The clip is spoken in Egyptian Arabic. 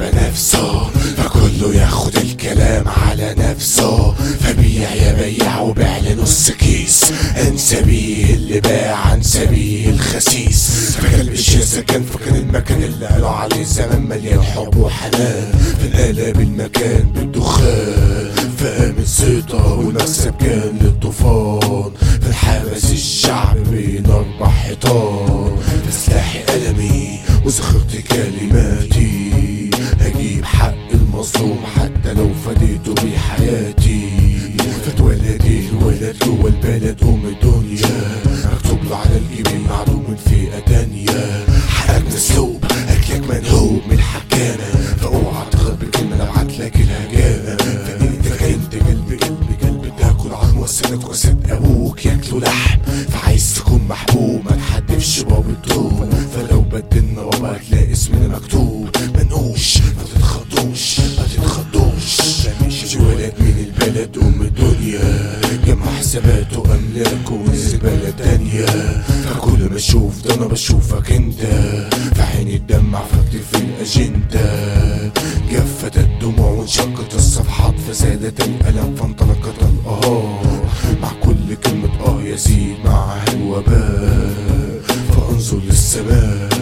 بنفسه فكله ياخد الكلام على نفسه فبيع يا بيع وبيع لنص كيس انسى بيه اللي باع عن سبيه الخسيس فكلب الشاسة كان فكان المكان اللي قالوا عليه زمان مليان حب وحنان فانقلب المكان بالدخان فقام الزيطة والمكسب كان للطوفان فانحبس الشعب بين أربع حيطان فسلاحي قلمي وزخرت كلماتي هجيب حق المظلوم حتى لو فديته بحياتي فاتولد الولد جوه البلد أم الدنيا مكتوب له على الجبين معلوم من فئة تانية حقك مسلوب أكلك منهوب من الحكامة فأوعى تغرب بكلمة لو عتلك الهجامة فأنت كنت قلب قلب قلب تاكل عظم وسنك وسد أبوك ياكلوا لحم فعايز تكون محبوب ما تحدفش باب الدروب فلو بدلنا بابا هتلاقي اسمنا مكتوب منقوش ما تتخضوش ما تتخضوش مش ولد من البلد أم الدنيا جمع حساباته أملاكه والزبالة تانية فكل ما أشوف ده أنا بشوفك أنت فعيني الدمع فاكتب في الأجندة جفت الدموع وانشقت الصفحات فزادت الألم فانطلقت الآه مع كل كلمة آه يزيد معها الوباء فانظر للسماء